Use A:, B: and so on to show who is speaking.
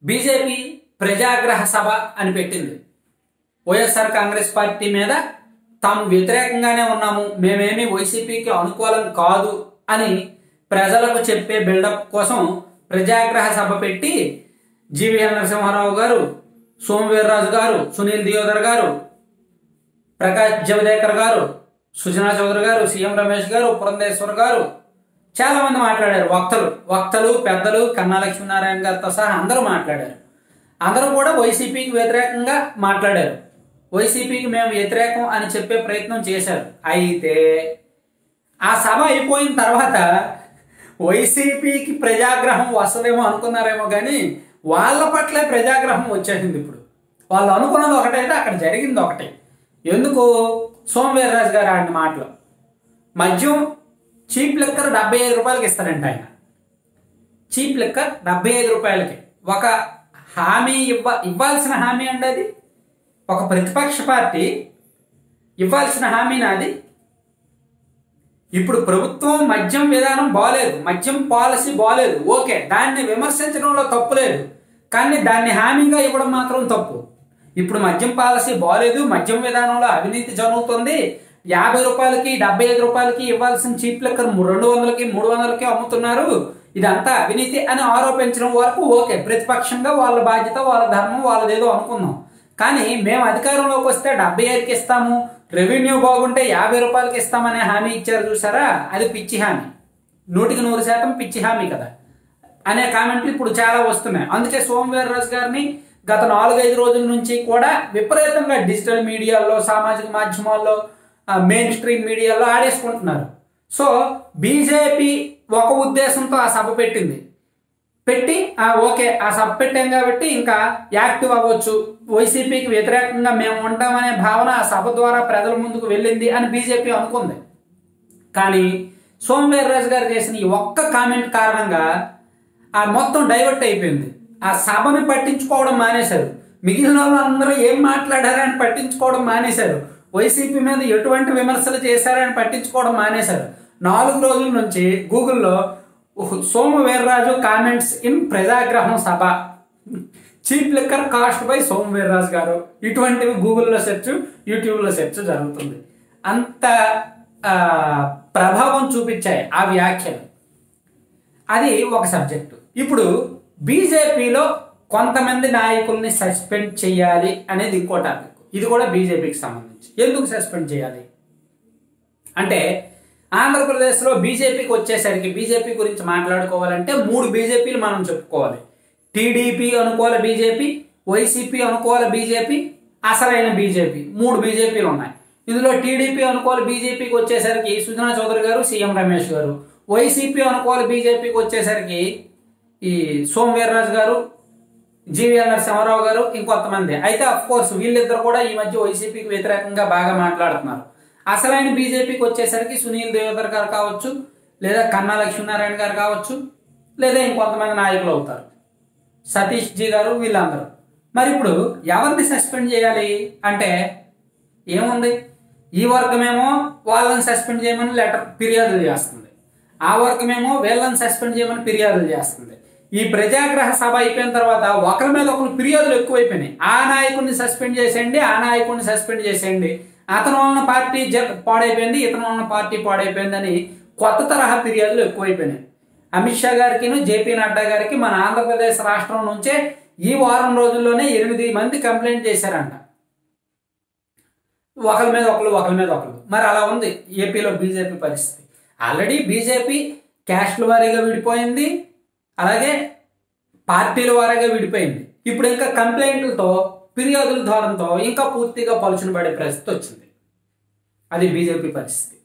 A: BJP ప్రజాగ్రహ సభ అని పెట్టింది వైఎస్ఆర్ కాంగ్రెస్ పార్టీ మీద తాము వ్యతిరేకంగానే ఉన్నాము మేమేమి వైసీపీకి అనుకూలం కాదు అని ప్రజలకు చెప్పే బిల్డప్ కోసం ప్రజాగ్రహ సభ పెట్టి జీవీఎల్ నరసింహారావు గారు సోమవీర్రాజు గారు సునీల్ దియోదర్ గారు ప్రకాష్ జవదేకర్ గారు సుజనా చౌదరి గారు సీఎం రమేష్ గారు పురంధేశ్వర్ గారు చాలా మంది మాట్లాడారు వక్తలు వక్తలు పెద్దలు కన్నా లక్ష్మీనారాయణ గారితో సహా అందరూ మాట్లాడారు అందరూ కూడా వైసీపీకి వ్యతిరేకంగా మాట్లాడారు వైసీపీకి మేము వ్యతిరేకం అని చెప్పే ప్రయత్నం చేశారు అయితే ఆ సభ అయిపోయిన తర్వాత వైసీపీకి ప్రజాగ్రహం వస్తుందేమో అనుకున్నారేమో కానీ వాళ్ళ పట్లే ప్రజాగ్రహం వచ్చేసింది ఇప్పుడు వాళ్ళు అనుకున్నది ఒకటైతే అక్కడ జరిగింది ఒకటే ఎందుకు సోమవీర్రాజు గారు ఆడిన మాటలు మద్యం చీప్ లెక్కర్ డెబ్బై ఐదు రూపాయలకి ఇస్తారంట ఆయన చీప్ లెక్కర్ డెబ్బై ఐదు రూపాయలకి ఒక హామీ ఇవ్వ ఇవ్వాల్సిన హామీ అండి అది ఒక ప్రతిపక్ష పార్టీ ఇవ్వాల్సిన హామీ నాది ఇప్పుడు ప్రభుత్వం మద్యం విధానం బాలేదు మద్యం పాలసీ బాలేదు ఓకే దాన్ని విమర్శించడంలో తప్పు లేదు కానీ దాన్ని హామీగా ఇవ్వడం మాత్రం తప్పు ఇప్పుడు మద్యం పాలసీ బాలేదు మద్యం విధానంలో అవినీతి జరుగుతుంది యాభై రూపాయలకి డెబ్బై ఐదు రూపాయలకి ఇవ్వాల్సిన చీప్ లెక్కర్ రెండు వందలకి మూడు వందలకి అమ్ముతున్నారు ఇదంతా అవినీతి అని ఆరోపించడం వరకు ఓకే ప్రతిపక్షంగా వాళ్ళ బాధ్యత వాళ్ళ ధర్మం వాళ్ళదేదో అనుకుందాం కానీ మేము అధికారంలోకి వస్తే డెబ్బై ఐదుకి ఇస్తాము రెవెన్యూ బాగుంటే యాభై రూపాయలకి ఇస్తామనే హామీ ఇచ్చారు చూసారా అది పిచ్చి హామీ నూటికి నూరు శాతం పిచ్చి హామీ కదా అనే కామెంట్లు ఇప్పుడు చాలా వస్తున్నాయి అందుకే సోమవీర్రాజు గారిని గత నాలుగైదు రోజుల నుంచి కూడా విపరీతంగా డిజిటల్ మీడియాలో సామాజిక మాధ్యమాల్లో మెయిన్ స్ట్రీమ్ మీడియాలో ఆడేసుకుంటున్నారు సో బీజేపీ ఒక ఉద్దేశంతో ఆ సభ పెట్టింది పెట్టి ఆ ఓకే ఆ సభ పెట్టాం కాబట్టి ఇంకా యాక్టివ్ అవ్వచ్చు వైసీపీకి వ్యతిరేకంగా మేము ఉంటామనే భావన ఆ సభ ద్వారా ప్రజల ముందుకు వెళ్ళింది అని బీజేపీ అనుకుంది కానీ సోమవీర్రాజు గారు చేసిన ఈ ఒక్క కామెంట్ కారణంగా ఆ మొత్తం డైవర్ట్ అయిపోయింది ఆ సభని పట్టించుకోవడం మానేశారు మిగిలిన వాళ్ళందరూ ఏం మాట్లాడారని పట్టించుకోవడం మానేశారు వైసీపీ మీద ఎటువంటి విమర్శలు చేశారని పట్టించుకోవడం మానేశారు నాలుగు రోజుల నుంచి గూగుల్లో సోము వీర్రాజు కామెంట్స్ ఇన్ ప్రజాగ్రహం సభ cheap liquor cost by Somu Veerraju గారు ఇటువంటివి గూగుల్లో సెర్చ్ యూట్యూబ్లో సెర్చ్ జరుగుతుంది అంత ఆ, ప్రభావం చూపించాయి ఆ వ్యాఖ్యలు అది ఒక సబ్జెక్టు ఇప్పుడు బీజేపీలో కొంతమంది నాయకుల్ని సస్పెండ్ చేయాలి అనేది ఇంకో టాపిక్ ఇది కూడా బీజేపీకి సంబంధించి ఎందుకు సస్పెండ్ చేయాలి అంటే ఆంధ్రప్రదేశ్లో బీజేపీకి వచ్చేసరికి బీజేపీ గురించి మాట్లాడుకోవాలంటే మూడు బీజేపీలు మనం చెప్పుకోవాలి టీడీపీ అనుకూల బీజేపీ వైసీపీ అనుకూల బీజేపీ అసలైన బీజేపీ మూడు బీజేపీలు ఉన్నాయి ఇందులో టీడీపీ అనుకూల బీజేపీకి వచ్చేసరికి సుజనా చౌదరి గారు సీఎం రమేష్ గారు వైసీపీ అనుకూల బీజేపీకి వచ్చేసరికి ఈ సోమవీర్రాజు గారు జీవీఎల్ నరసింహారావు గారు ఇంకొంతమంది అయితే అఫ్ కోర్స్ వీళ్ళిద్దరు కూడా ఈ మధ్య వైసీపీకి వ్యతిరేకంగా బాగా మాట్లాడుతున్నారు అసలైన బీజేపీకి వచ్చేసరికి సునీల్ దేవదర్ గారు కావచ్చు లేదా కన్నా లక్ష్మీనారాయణ గారు కావచ్చు లేదా ఇంకొంతమంది నాయకులు అవుతారు సతీష్ జీ గారు వీళ్ళందరూ మరి ఇప్పుడు ఎవరిని సస్పెండ్ చేయాలి అంటే ఏముంది ఈ వర్గమేమో వాళ్ళని సస్పెండ్ చేయమని లెటర్ ఫిర్యాదులు చేస్తుంది ఆ వర్గమేమో వీళ్ళని సస్పెండ్ చేయమని ఫిర్యాదులు చేస్తుంది ఈ ప్రజాగ్రహ సభ అయిపోయిన తర్వాత ఒకరి మీద ఒకరు ఫిర్యాదులు ఎక్కువైపోయినాయి ఆ నాయకుడిని సస్పెండ్ చేసేయండి ఆ నాయకుడిని సస్పెండ్ చేసేయండి అతను వలన పార్టీ జ- పాడైపోయింది ఇతను వలన పార్టీ పాడైపోయింది అని కొత్త తరహా ఫిర్యాదులు ఎక్కువైపోయినాయి అమిత్ షా గారికి జేపీ నడ్డా గారికి మన ఆంధ్రప్రదేశ్ రాష్ట్రం నుంచే ఈ వారం రోజుల్లోనే ఎనిమిది మంది కంప్లైంట్ చేశారంట ఒకరి మీద ఒకరు ఒకరి మీద ఒకరు మరి అలా ఉంది ఏపీలో బీజేపీ పరిస్థితి ఆల్రెడీ బీజేపీ క్యాస్ట్ల వారీగా విడిపోయింది అలాగే పార్టీల వారీగా విడిపోయింది ఇప్పుడు ఇంకా కంప్లైంట్లతో ఫిర్యాదుల ద్వారంతో ఇంకా పూర్తిగా పలుచున పడే పరిస్థితి వచ్చింది అది బీజేపీ పరిస్థితి